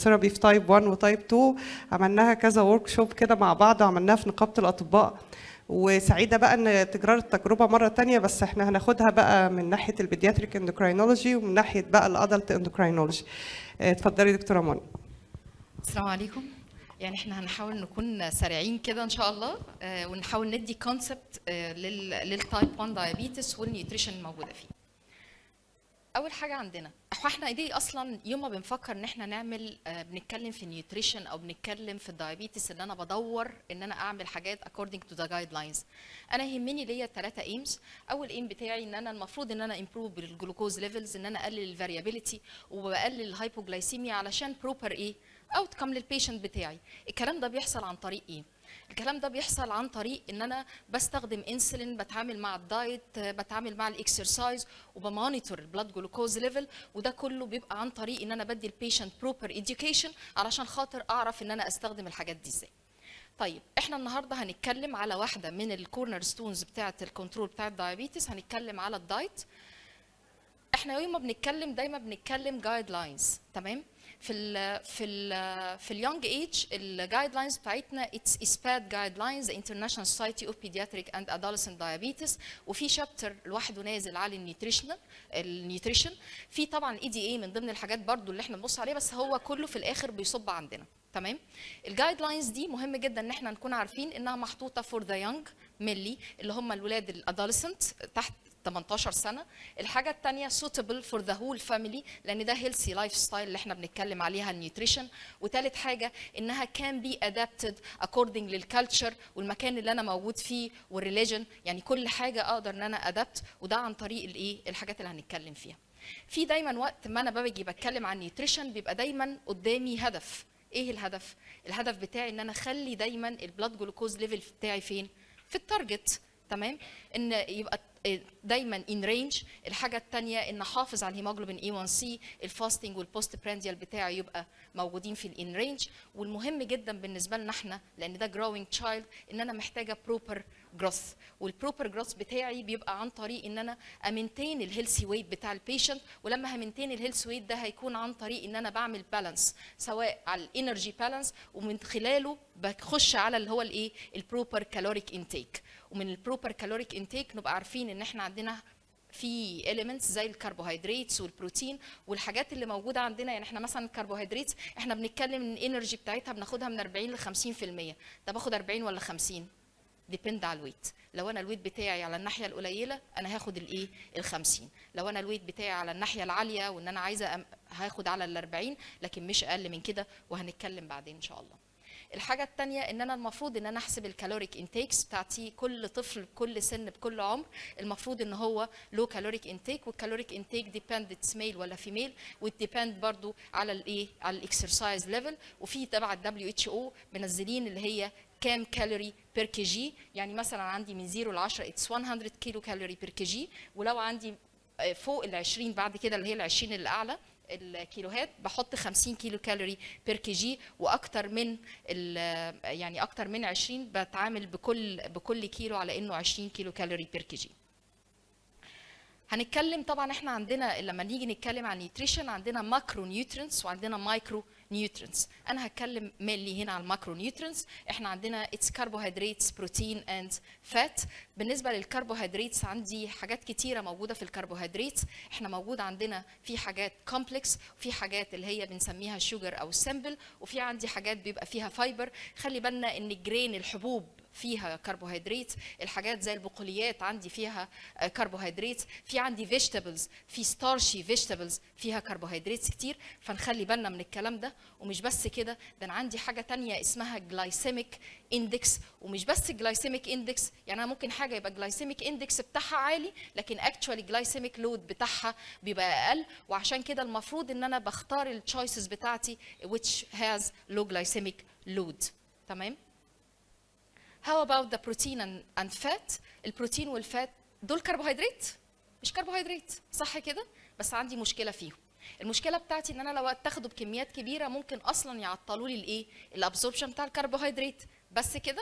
ثيرابي في تايب 1 وتايب 2 عملناها كذا ورك شوب كده مع بعض وعملناها في نقابه الاطباء وسعيده بقى ان تكرار التجربه مره تانية بس احنا هناخدها بقى من ناحيه البيدياتريك اندوكراينولوجي ومن ناحيه بقى الادلت اندوكراينولوجي اتفضلي دكتوره منى السلام عليكم يعني احنا هنحاول نكون سريعين كده ان شاء الله آه، ونحاول ندي كونسبت للتايب 1 دايابيتس والنيوتريشن الموجوده فيه اول حاجه عندنا هو احنا ايدي اصلا يوم ما بنفكر ان احنا نعمل آه، بنتكلم في النيوتريشن او بنتكلم في الدايابيتس ان انا بدور ان انا اعمل حاجات according to the guidelines انا يهمني ليا ثلاثه ايمز اول ايم بتاعي ان انا المفروض ان انا امبروف بالجلوكوز ليفلز ان انا اقلل الفاريابيليتي وبقلل الهايبوجلايسيميا علشان بروبر ايه اوت كم للبيشنت بتاعي الكلام ده بيحصل عن طريق ايه الكلام ده بيحصل عن طريق ان انا بستخدم انسولين بتعامل مع الدايت بتعامل مع الاكسرسايز وبمونيتور البلاد جلوكوز ليفل وده كله بيبقى عن طريق ان انا بدي البيشنت بروبر education علشان خاطر اعرف ان انا استخدم الحاجات دي ازاي طيب احنا النهارده هنتكلم على واحده من الكورنر ستونز بتاعه الكنترول بتاع الدايابيتس هنتكلم على الدايت احنا يوم ما بنتكلم دايما بنتكلم جايد لاينز تمام في ال في ال في اليونج ايج الجايد لاينز بتاعتنا اتس اسباد جايد لاينز انترناشونال سوسايتي اوف بيدياتريك اند ادolescent دايابيتس وفي شابتر لوحده نازل على النيوتريشنال النيوتريشن في طبعا اي دي اي من ضمن الحاجات برضو اللي احنا بنبص عليها بس هو كله في الاخر بيصب عندنا تمام الجايد لاينز دي مهم جدا ان احنا نكون عارفين انها محطوطه فور ذا يونج ميلي اللي هم الولاد الادolescent تحت 18 سنه الحاجه الثانيه suitable for the whole family لان ده healthy لايف ستايل اللي احنا بنتكلم عليها النيوتريشن وثالث حاجه انها can be adapted according للكالتشر والمكان اللي انا موجود فيه والريليجن يعني كل حاجه اقدر ان انا ادابت وده عن طريق الايه الحاجات اللي هنتكلم فيها في دايما وقت ما انا باجي بتكلم عن النيوتريشن بيبقى دايما قدامي هدف ايه الهدف الهدف بتاعي ان انا اخلي دايما البلاد جلوكوز ليفل بتاعي فين في التارجت تمام ان يبقى دايما ان رينج الحاجه الثانيه ان احافظ على الهيموجلوبين اي 1 سي الفاستنج والبوست برانديال بتاعي يبقى موجودين في الان رينج والمهم جدا بالنسبه لنا احنا لان ده جروينج تشايلد ان انا محتاجه بروبر جروث والبروبر جروث بتاعي بيبقى عن طريق ان انا امينتين الهيلثي ويت بتاع البيشنت ولما همينتين الهيلثي ويت ده هيكون عن طريق ان انا بعمل بالانس سواء على الانرجي بالانس ومن خلاله بخش على اللي هو الايه البروبر كالوريك انتيك ومن البروبر كالوريك انتيك نبقى عارفين ان احنا عندنا في elements زي الكربوهيدرات والبروتين والحاجات اللي موجوده عندنا يعني احنا مثلا الكربوهيدرات احنا بنتكلم ان الانرجي بتاعتها بناخدها من 40 ل 50% طب اخد 40 ولا 50 ديبند على الويت لو انا الويت بتاعي على الناحيه القليله انا هاخد الايه ال 50 لو انا الويت بتاعي على الناحيه العاليه وان انا عايزه أم- هاخد على ال 40 لكن مش اقل من كده وهنتكلم بعدين ان شاء الله الحاجة التانية ان انا المفروض ان انا احسب الكالوريك انتيكس بتاعتي كل طفل بكل سن بكل عمر المفروض ان هو لو كالوريك انتيك والكالوريك انتيك ديبند اتس ميل ولا فيميل وديبند برضو على الايه على الاكسرسايز ليفل وفي تبع الدبليو اتش او منزلين اللي هي كام كالوري بير كي جي يعني مثلا عندي من 0 ل 10 اتس 100 كيلو كالوري بير كي جي ولو عندي آه، فوق ال 20 بعد كده اللي هي ال 20 الاعلى الكيلوهات بحط 50 كيلو كالوري بير كي جي واكتر من ال- يعني اكتر من 20 بتعامل بكل بكل كيلو على انه 20 كيلو كالوري بير كي جي هنتكلم طبعا احنا عندنا لما نيجي نتكلم عن نيوتريشن عندنا ماكرو نيوترينتس وعندنا مايكرو نيوترينتس انا هتكلم مينلي هنا على الماكرو نيوترينتس احنا عندنا اتس كربوهيدراتس بروتين اند فات بالنسبه للكربوهيدراتس عندي حاجات كتيره موجوده في الكربوهيدرات احنا موجود عندنا في حاجات كومبلكس وفي حاجات اللي هي بنسميها شوجر او سمبل وفي عندي حاجات بيبقى فيها فايبر خلي بالنا ان الجرين الحبوب فيها كربوهيدرات الحاجات زي البقوليات عندي فيها آه، كربوهيدرات في عندي فيجيتابلز في ستارشي فيجيتابلز فيها كربوهيدرات كتير فنخلي بالنا من الكلام ده ومش بس كده ده انا عندي حاجه تانية اسمها جلايسيميك اندكس ومش بس جلايسيميك اندكس يعني انا ممكن حاجه يبقى جلايسيميك اندكس بتاعها عالي لكن اكشوالي جلايسيميك لود بتاعها بيبقى اقل وعشان كده المفروض ان انا بختار التشويسز بتاعتي which has low glycemic load تمام How about the protein and, and fat? البروتين والفات دول كربوهيدرات مش كربوهيدرات صح كده؟ بس عندي مشكلة فيهم. المشكلة بتاعتي ان انا لو اتاخده بكميات كبيرة ممكن اصلا يعطلوا لي الايه؟ الابزوربشن بتاع الكربوهيدرات بس كده؟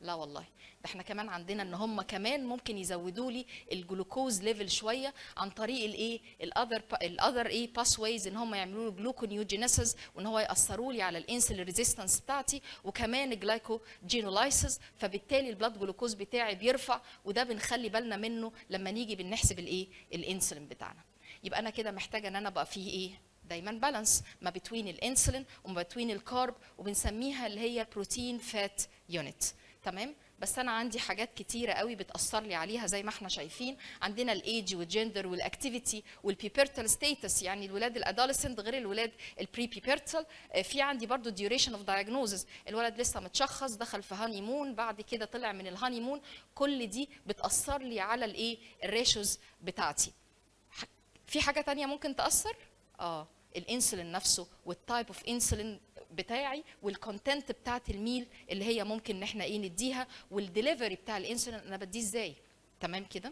لا والله ده احنا كمان عندنا ان هم كمان ممكن يزودوا لي الجلوكوز ليفل شويه عن طريق الايه الاذر الاذر ايه باس ويز ان هم يعملوا لي جلوكونيوجينيسيس وان هو ياثروا لي على الانسولين ريزيستنس بتاعتي وكمان جلايكوجينولايسيس فبالتالي البلاد جلوكوز بتاعي بيرفع وده بنخلي بالنا منه لما نيجي بنحسب الايه الانسولين بتاعنا يبقى انا كده محتاجه ان انا ابقى فيه ايه دايما بالانس ما بين الانسولين وما بين الكارب وبنسميها اللي هي بروتين فات يونت تمام بس انا عندي حاجات كتيره قوي بتاثر لي عليها زي ما احنا شايفين عندنا الايدج والجندر والاكتيفيتي والبيبرتال ستيتس يعني الولاد الادolescent غير الولاد البري بيبرتال في عندي برضو duration اوف diagnosis الولد لسه متشخص دخل في هاني مون بعد كده طلع من الهاني مون كل دي بتاثر لي على الايه الريشوز بتاعتي في حاجه تانية ممكن تاثر اه الانسولين نفسه والتايب اوف انسولين بتاعي والكونتنت بتاعت الميل اللي هي ممكن ان احنا ايه نديها والدليفري بتاع الانسولين انا بديه ازاي تمام كده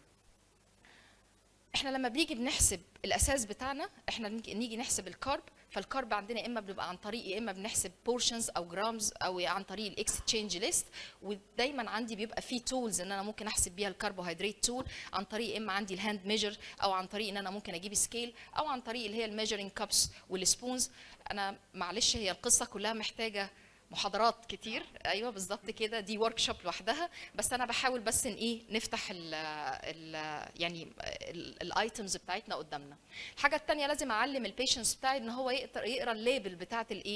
احنا لما بنيجي بنحسب الاساس بتاعنا احنا نيجي نحسب الكارب فالكارب عندنا اما بنبقى عن طريق يا اما بنحسب بورشنز او جرامز او عن طريق الاكستشينج ليست ودايما عندي بيبقى في تولز ان انا ممكن احسب بيها الكربوهيدرات تول عن طريق اما عندي الهاند ميجر او عن طريق ان انا ممكن اجيب سكيل او عن طريق اللي هي الميجرنج كابس والسبونز انا معلش هي القصه كلها محتاجه محاضرات كتير ايوه بالظبط كده دي ورك شوب لوحدها بس انا بحاول بس ان ايه نفتح ال ال يعني الايتمز بتاعتنا قدامنا الحاجه الثانيه لازم اعلم البيشنس بتاعي ان هو يقدر يقرا الليبل بتاعت الايه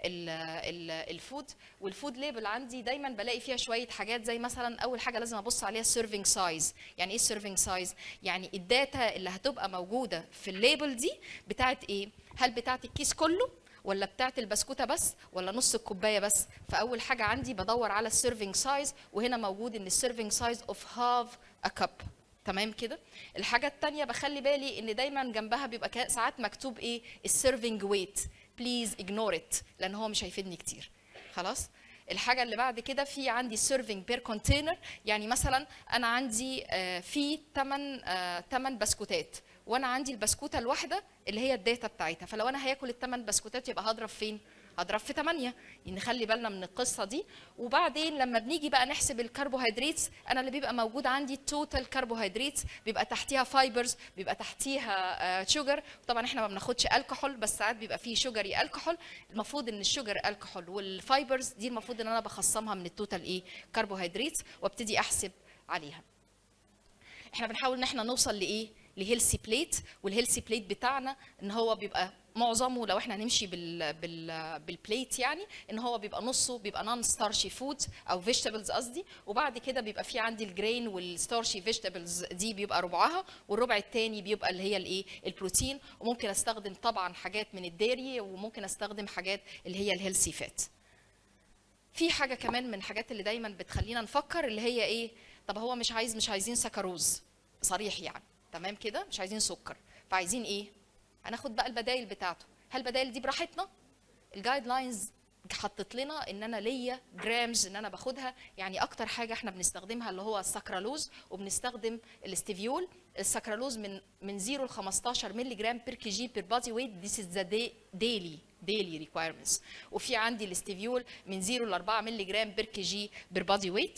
الفود والفود ليبل عندي دايما بلاقي فيها شويه حاجات زي مثلا اول حاجه لازم ابص عليها السيرفنج سايز يعني ايه السيرفنج سايز يعني الداتا اللي هتبقى موجوده في الليبل دي بتاعت ايه هل بتاعت الكيس كله ولا بتاعت البسكوته بس ولا نص الكوبايه بس فاول حاجه عندي بدور على السيرفنج سايز وهنا موجود ان السيرفنج سايز اوف هاف ا كاب تمام كده الحاجه الثانيه بخلي بالي ان دايما جنبها بيبقى ساعات مكتوب ايه السيرفنج ويت بليز اجنور ات لان هو مش هيفيدني كتير خلاص الحاجه اللي بعد كده في عندي سيرفنج بير كونتينر يعني مثلا انا عندي في 8 8 بسكوتات وانا عندي البسكوته الواحده اللي هي الداتا بتاعتها فلو انا هاكل الثمان بسكوتات يبقى هضرب فين هضرب في 8 نخلي بالنا من القصه دي وبعدين لما بنيجي بقى نحسب الكربوهيدرات انا اللي بيبقى موجود عندي التوتال كربوهيدرات بيبقى تحتيها فايبرز بيبقى تحتيها شوجر طبعا احنا ما بناخدش الكحول بس ساعات بيبقى فيه شوجري الكحول المفروض ان الشوجر الكحول والفايبرز دي المفروض ان انا بخصمها من التوتال ايه كربوهيدرات وابتدي احسب عليها احنا بنحاول ان احنا نوصل لايه لهيلسي بليت والهيلسي بليت بتاعنا ان هو بيبقى معظمه لو احنا هنمشي بال بال بالبليت يعني ان هو بيبقى نصه بيبقى نون ستارشي فود او فيجيتابلز قصدي وبعد كده بيبقى في عندي الجرين والستارشي فيجيتابلز دي بيبقى ربعها والربع الثاني بيبقى اللي هي الايه البروتين وممكن استخدم طبعا حاجات من الديري وممكن استخدم حاجات اللي هي الهيلسي فات في حاجه كمان من الحاجات اللي دايما بتخلينا نفكر اللي هي ايه طب هو مش عايز مش عايزين سكروز صريح يعني تمام كده مش عايزين سكر فعايزين ايه هناخد بقى البدائل بتاعته هل البدائل دي براحتنا الجايد لاينز حطت لنا ان انا ليا جرامز ان انا باخدها يعني اكتر حاجه احنا بنستخدمها اللي هو السكرالوز وبنستخدم الاستيفيول السكرالوز من من 0 ل 15 مللي جرام بير كي جي بير بادي ويت ذيس از ذا ديلي ديلي ريكويرمنتس وفي عندي الاستيفيول من 0 ل 4 مللي جرام بير كي جي بير بادي ويت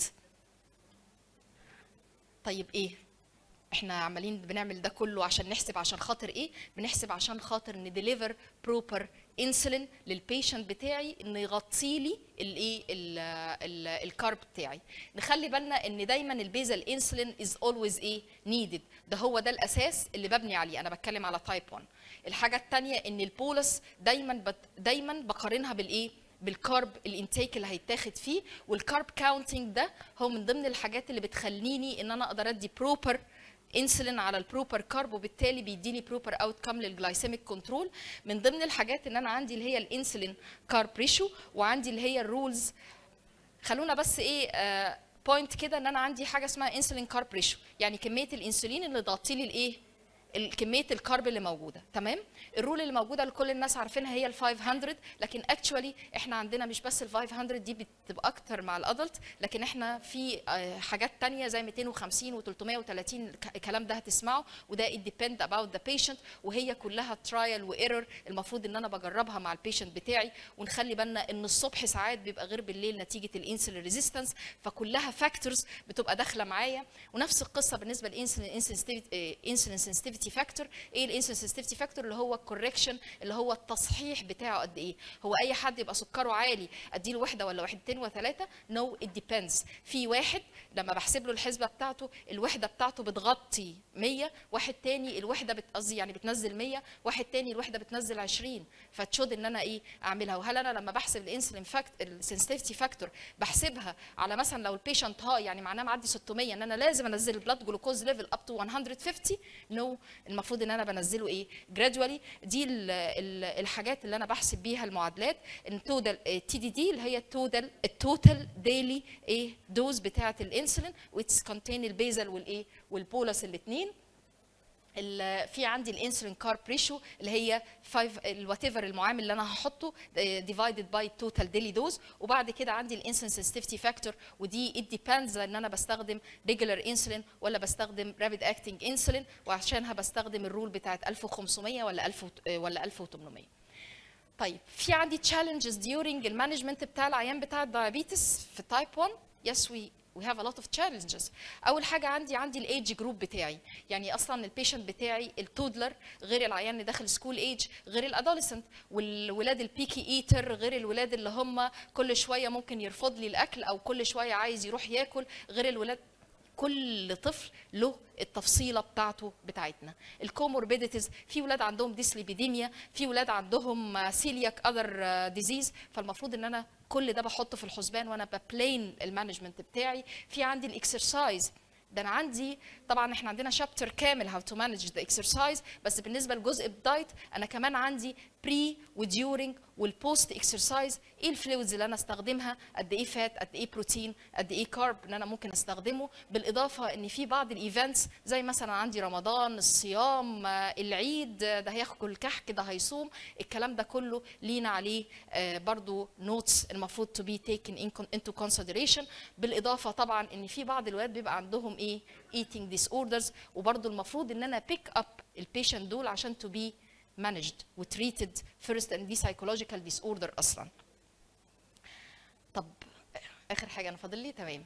طيب ايه احنا عمالين بنعمل ده كله عشان نحسب عشان خاطر ايه بنحسب عشان خاطر نديليفر بروبر انسولين للبيشنت بتاعي انه يغطي لي الايه الكارب بتاعي نخلي بالنا ان دايما البيزل انسولين از اولويز ايه نيدد ده هو ده الاساس اللي ببني عليه انا بتكلم على تايب 1 الحاجه الثانيه ان البولس دايما بت دايما بقارنها بالايه بالكارب الانتيك اللي هيتاخد فيه والكارب كاونتنج ده هو من ضمن الحاجات اللي بتخليني ان انا اقدر ادي بروبر انسولين على البروبر كارب وبالتالي بيديني بروبر اوت كام للجلايسيميك كنترول من ضمن الحاجات ان انا عندي اللي هي الانسولين كارب ريشو وعندي اللي هي الرولز خلونا بس ايه آه بوينت كده ان انا عندي حاجه اسمها انسولين كارب ريشو يعني كميه الانسولين اللي تغطي لي الايه ال- كميه الكارب اللي موجوده تمام الرول اللي موجوده اللي كل الناس عارفينها هي ال 500 لكن اكشوالي احنا عندنا مش بس ال 500 دي بتبقى اكتر مع الادلت لكن احنا في آه، حاجات تانية زي 250 و330 الكلام ده هتسمعه وده it depend about the patient وهي كلها ترايل وايرور المفروض ان انا بجربها مع البيشنت بتاعي ونخلي بالنا ان الصبح ساعات بيبقى غير بالليل نتيجه الانسولين ريزيستنس فكلها فاكتورز بتبقى داخله معايا ونفس القصه بالنسبه للانسولين انسولين سنسيتيفيتي فاكتور ايه الانسولين سنسيتيفيتي فاكتور اللي هو الكوركشن اللي هو التصحيح بتاعه قد ايه هو اي حد يبقى سكره عالي اديله واحده ولا واحدتين وثلاثه نو ات ديبيندز في واحد لما بحسب له الحسبه بتاعته الوحده بتاعته بتغطي 100 واحد تاني الوحده بت- قصدي يعني بتنزل 100 واحد تاني الوحده بتنزل 20 فتشود ان انا ايه اعملها وهل انا لما بحسب الانسولين فاكت السنسيتيفيتي فاكتور بحسبها على مثلا لو البيشنت هاي يعني معناه معدي 600 ان انا لازم انزل البلاد جلوكوز ليفل اب تو 150 نو no. المفروض ان انا بنزله ايه جرادولي دي ال ال الحاجات اللي انا بحسب بيها المعادلات التوتال تي دي دي اللي هي التوتال التوتال ديلي ايه دوز بتاعه الانسولين ويتس كونتين البيزل والايه والبولس الاثنين ال- في عندي الانسولين كارب ريشيو اللي هي 5 الوات ايفر المعامل اللي انا هحطه ديفايدد باي توتال ديلي دوز وبعد كده عندي الانسولين سنسيتيفيتي فاكتور ودي ات ديبيندز ان انا بستخدم ريجولار انسولين ولا بستخدم رابيد اكتنج انسولين وعشانها بستخدم الرول بتاعت 1500 ولا 1000 وت- ولا 1800 طيب في عندي challenges during المانجمنت بتاع العيان بتاع الدايابيتس في تايب 1 يس وي we have a lot of challenges اول حاجه عندي عندي الايدج جروب بتاعي يعني اصلا البيشنت بتاعي التودلر غير العيان اللي داخل سكول ايج غير الادوليسنت والولاد البيكي ايتر غير الولاد اللي هم كل شويه ممكن يرفض لي الاكل او كل شويه عايز يروح ياكل غير الولاد كل طفل له التفصيله بتاعته بتاعتنا الكوموربيديتيز في ولاد عندهم ديسليبيديميا في ولاد عندهم سيلياك اذر ديزيز فالمفروض ان انا كل ده بحطه في الحسبان وانا ببلين المانجمنت بتاعي في عندي الاكسرسايز ده انا عندي طبعا احنا عندنا شابتر كامل هاو تو مانج ذا اكسرسايز بس بالنسبه لجزء الدايت انا كمان عندي بري وديورنج والبوست اكسرسايز ايه الفلويدز اللي انا استخدمها قد ايه فات قد ايه بروتين قد ايه كارب ان انا ممكن استخدمه بالاضافه ان في بعض الايفنتس زي مثلا عندي رمضان الصيام آه، العيد آه، ده هياكل كحك ده هيصوم الكلام ده كله لينا عليه آه، برضو نوتس المفروض to be taken in into consideration بالاضافه طبعا ان في بعض الولاد بيبقى عندهم ايه eating disorders وبرضو المفروض ان انا pick up البيشنت دول عشان to be managed و treated first and دي psychological disorder اصلا طب اخر حاجه انا فاضل لي تمام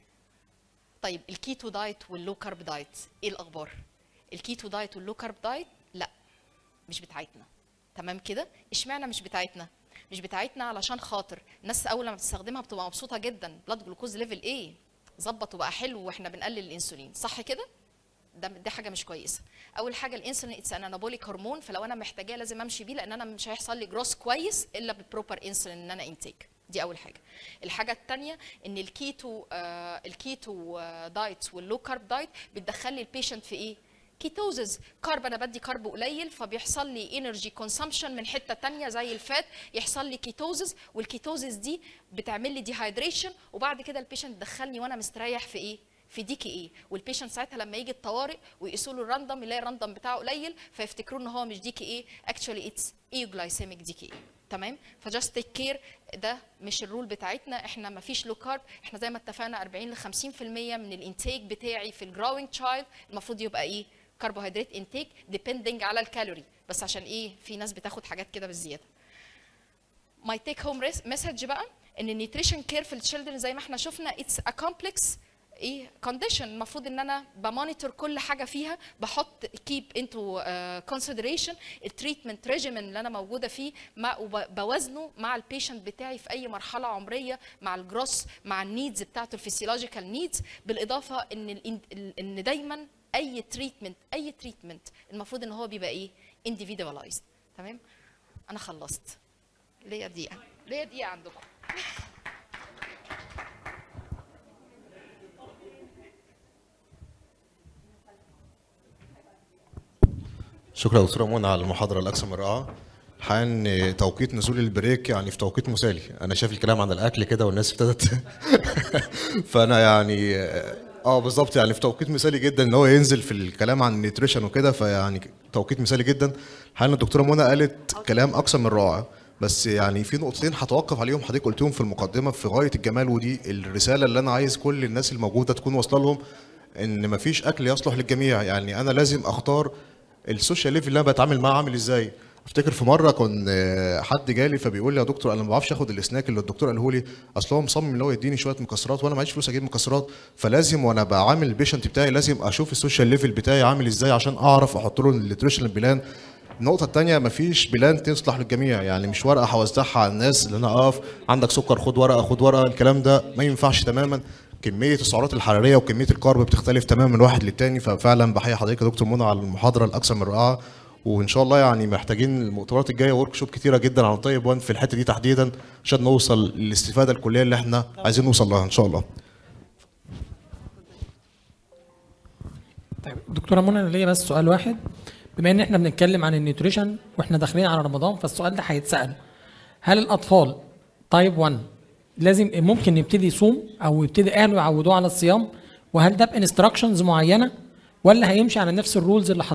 طيب الكيتو دايت واللو كارب دايت ايه الاخبار الكيتو دايت واللو كارب دايت لا مش بتاعتنا تمام كده اشمعنى مش بتاعتنا مش بتاعتنا علشان خاطر الناس اول ما بتستخدمها بتبقى مبسوطه جدا بلاد جلوكوز ليفل ايه ظبط وبقى حلو واحنا بنقلل الانسولين صح كده ده دي حاجه مش كويسه اول حاجه الانسولين اتس ان انابوليك هرمون فلو انا محتاجاه لازم امشي بيه لان انا مش هيحصل لي جروس كويس الا بالبروبر انسولين ان انا انتيك دي اول حاجه الحاجه الثانيه ان الكيتو آه الكيتو آه دايت واللو كارب دايت بتدخل لي البيشنت في ايه كيتوزز كارب انا بدي كارب قليل فبيحصل لي انرجي كونسامشن من حته تانية زي الفات يحصل لي كيتوزز والكيتوزز دي بتعمل لي ديهايدريشن وبعد كده البيشنت دخلني وانا مستريح في ايه في ديكي ايه والبيشنت ساعتها لما يجي الطوارئ ويقيسوا له الراندوم يلاقي الراندوم بتاعه قليل فيفتكروا ان هو مش ديكي ايه اكشولي اتس ايوجلايسيميك ديكي ايه تمام فجاست تيك كير ده مش الرول بتاعتنا احنا ما فيش لو كارب احنا زي ما اتفقنا 40 ل 50% من الانتيك بتاعي في الجروينج تشايلد المفروض يبقى ايه كربوهيدرات انتيك ديبندنج على الكالوري بس عشان ايه في ناس بتاخد حاجات كده بالزياده ماي تيك هوم مسج بقى ان النيوتريشن كير في التشيلدرن زي ما احنا شفنا اتس ا كومبلكس ايه كونديشن المفروض ان انا بمونيتور كل حاجه فيها بحط كيب انتو كونسيدريشن التريتمنت ريجيمن اللي انا موجوده فيه مع وبوازنه مع البيشنت بتاعي في اي مرحله عمريه مع الجروس مع النيدز بتاعته الفسيولوجيكال نيدز بالاضافه ان ال ان دايما اي تريتمنت اي تريتمنت المفروض ان هو بيبقى ايه individualized تمام انا خلصت ليا دقيقه ليا دقيقه عندكم شكرا يا دكتوره منى على المحاضره الاكثر من رائعه الحقيقه ان توقيت نزول البريك يعني في توقيت مثالي انا شايف الكلام عن الاكل كده والناس ابتدت فانا يعني اه بالظبط يعني في توقيت مثالي جدا ان هو ينزل في الكلام عن النيوتريشن وكده فيعني توقيت مثالي جدا حاليا الدكتوره منى قالت كلام اكثر من رائع بس يعني في نقطتين هتوقف عليهم حضرتك قلتهم في المقدمه في غايه الجمال ودي الرساله اللي انا عايز كل الناس الموجوده تكون واصله لهم ان مفيش اكل يصلح للجميع يعني انا لازم اختار السوشيال ليفل اللي انا بتعامل معاه عامل ازاي افتكر في مره كان آه، حد جالي فبيقول لي يا دكتور انا ما بعرفش اخد السناك اللي الدكتور قاله لي اصل هو مصمم ان هو يديني شويه مكسرات وانا معيش فلوس اجيب مكسرات فلازم وانا بعامل البيشنت بتاعي لازم اشوف السوشيال ليفل بتاعي عامل ازاي عشان اعرف احط له النيوتريشنال بلان النقطة التانية مفيش بلان تصلح للجميع يعني مش ورقة هوزعها على الناس اللي انا اقف عندك سكر خد ورقة خد ورقة الكلام ده ما ينفعش تماما كمية السعرات الحرارية وكمية الكارب بتختلف تماما من واحد للتاني ففعلا بحيي حضرتك يا دكتور منى على المحاضرة الأكثر من رائعة وإن شاء الله يعني محتاجين المؤتمرات الجاية ورك شوب كتيرة جدا عن طيب وان في الحتة دي تحديدا عشان نوصل للاستفادة الكلية اللي احنا عايزين نوصل لها إن شاء الله طيب دكتوره منى انا ليا بس سؤال واحد بما ان احنا بنتكلم عن النيوتريشن واحنا داخلين على رمضان فالسؤال ده هيتسال هل الاطفال تايب 1 لازم ممكن يبتدي يصوم او يبتدي اهله يعودوه على الصيام وهل ده بانستراكشنز معينه ولا هيمشي على نفس الرولز اللي